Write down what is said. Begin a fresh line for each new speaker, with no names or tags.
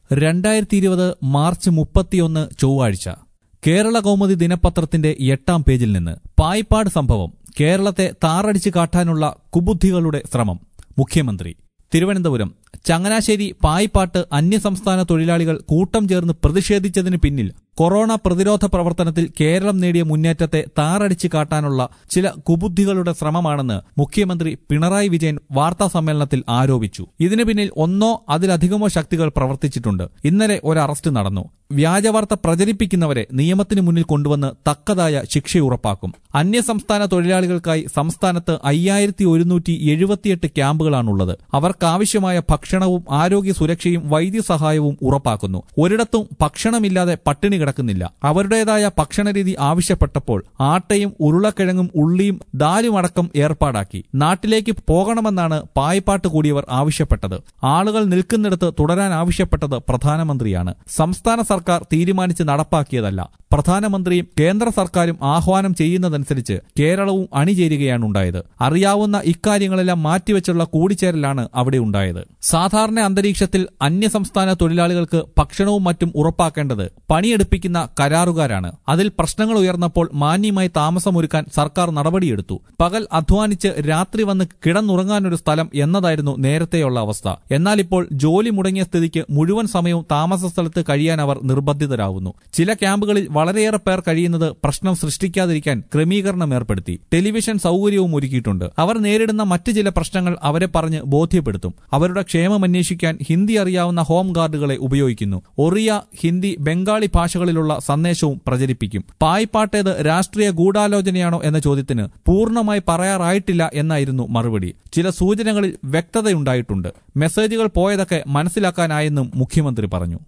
രണ്ടായിരത്തി ഇരുപത് മാർച്ച് മുപ്പത്തിയൊന്ന് ചൊവ്വാഴ്ച കേരള കൗമുദി ദിനപത്രത്തിന്റെ എട്ടാം പേജിൽ നിന്ന് പായിപ്പാട് സംഭവം കേരളത്തെ താറടിച്ചു കാട്ടാനുള്ള കുബുദ്ധികളുടെ ശ്രമം മുഖ്യമന്ത്രി തിരുവനന്തപുരം ചങ്ങനാശ്ശേരി പായിപ്പാട്ട് അന്യസംസ്ഥാന തൊഴിലാളികൾ കൂട്ടം ചേർന്ന് പ്രതിഷേധിച്ചതിന് പിന്നിൽ കൊറോണ പ്രതിരോധ പ്രവർത്തനത്തിൽ കേരളം നേടിയ മുന്നേറ്റത്തെ താറടിച്ചു കാട്ടാനുള്ള ചില കുബുദ്ധികളുടെ ശ്രമമാണെന്ന് മുഖ്യമന്ത്രി പിണറായി വിജയൻ വാർത്താ സമ്മേളനത്തിൽ ആരോപിച്ചു ഇതിനു പിന്നിൽ ഒന്നോ അതിലധികമോ ശക്തികൾ പ്രവർത്തിച്ചിട്ടുണ്ട് ഇന്നലെ ഒരു അറസ്റ്റ് നടന്നു വ്യാജവാർത്ത പ്രചരിപ്പിക്കുന്നവരെ നിയമത്തിന് മുന്നിൽ കൊണ്ടുവന്ന് തക്കതായ ശിക്ഷ ഉറപ്പാക്കും അന്യസംസ്ഥാന തൊഴിലാളികൾക്കായി സംസ്ഥാനത്ത് അയ്യായിരത്തി ഒരുന്നൂറ്റി എഴുപത്തിയെട്ട് ക്യാമ്പുകളാണുള്ളത് അവർക്കാവശ്യമായ ഭക്ഷണവും ആരോഗ്യ സുരക്ഷയും വൈദ്യസഹായവും ഉറപ്പാക്കുന്നു ഒരിടത്തും ഭക്ഷണമില്ലാതെ പട്ടിണി കിടക്കുന്നില്ല അവരുടേതായ ഭക്ഷണരീതി ആവശ്യപ്പെട്ടപ്പോൾ ആട്ടയും ഉരുളക്കിഴങ്ങും ഉള്ളിയും ദാലുമടക്കം ഏർപ്പാടാക്കി നാട്ടിലേക്ക് പോകണമെന്നാണ് പായ്പാട്ട് കൂടിയവർ ആവശ്യപ്പെട്ടത് ആളുകൾ നിൽക്കുന്നിടത്ത് തുടരാൻ ആവശ്യപ്പെട്ടത് പ്രധാനമന്ത്രിയാണ് സംസ്ഥാന സർക്കാർ തീരുമാനിച്ച് നടപ്പാക്കിയതല്ല പ്രധാനമന്ത്രിയും കേന്ദ്ര സർക്കാരും ആഹ്വാനം ചെയ്യുന്നതനുസരിച്ച് കേരളവും അണിചേരുകയാണ് ഉണ്ടായത് അറിയാവുന്ന ഇക്കാര്യങ്ങളെല്ലാം മാറ്റിവെച്ചുള്ള കൂടിച്ചേരലാണ് അവിടെ ഉണ്ടായത് സാധാരണ അന്തരീക്ഷത്തിൽ അന്യസംസ്ഥാന തൊഴിലാളികൾക്ക് ഭക്ഷണവും മറ്റും ഉറപ്പാക്കേണ്ടത് പണിയെടുപ്പിക്കുന്ന കരാറുകാരാണ് അതിൽ പ്രശ്നങ്ങൾ ഉയർന്നപ്പോൾ മാന്യമായി താമസമൊരുക്കാൻ സർക്കാർ നടപടിയെടുത്തു പകൽ അധ്വാനിച്ച് രാത്രി വന്ന് കിടന്നുറങ്ങാനൊരു സ്ഥലം എന്നതായിരുന്നു നേരത്തെയുള്ള അവസ്ഥ എന്നാൽ ഇപ്പോൾ ജോലി മുടങ്ങിയ സ്ഥിതിക്ക് മുഴുവൻ സമയവും താമസ സ്ഥലത്ത് കഴിയാൻ അവർ നിർബന്ധിതരാകുന്നു ചില ക്യാമ്പുകളിൽ വളരെയേറെ പേർ കഴിയുന്നത് പ്രശ്നം സൃഷ്ടിക്കാതിരിക്കാൻ ക്രമീകരണം ഏർപ്പെടുത്തി ടെലിവിഷൻ സൗകര്യവും ഒരുക്കിയിട്ടുണ്ട് അവർ നേരിടുന്ന മറ്റു ചില പ്രശ്നങ്ങൾ അവരെ പറഞ്ഞ് ബോധ്യപ്പെടുത്തും അവരുടെ ക്ഷേമം അന്വേഷിക്കാൻ ഹിന്ദി അറിയാവുന്ന ഹോം ഗാർഡുകളെ ഉപയോഗിക്കുന്നു ഒറിയ ഹിന്ദി ബംഗാളി ഭാഷകളിലുള്ള സന്ദേശവും പ്രചരിപ്പിക്കും പായ്പാട്ടേത് രാഷ്ട്രീയ ഗൂഢാലോചനയാണോ എന്ന ചോദ്യത്തിന് പൂർണ്ണമായി പറയാറായിട്ടില്ല എന്നായിരുന്നു മറുപടി ചില സൂചനകളിൽ വ്യക്തതയുണ്ടായിട്ടുണ്ട് മെസ്സേജുകൾ പോയതൊക്കെ മനസ്സിലാക്കാനായെന്നും മുഖ്യമന്ത്രി പറഞ്ഞു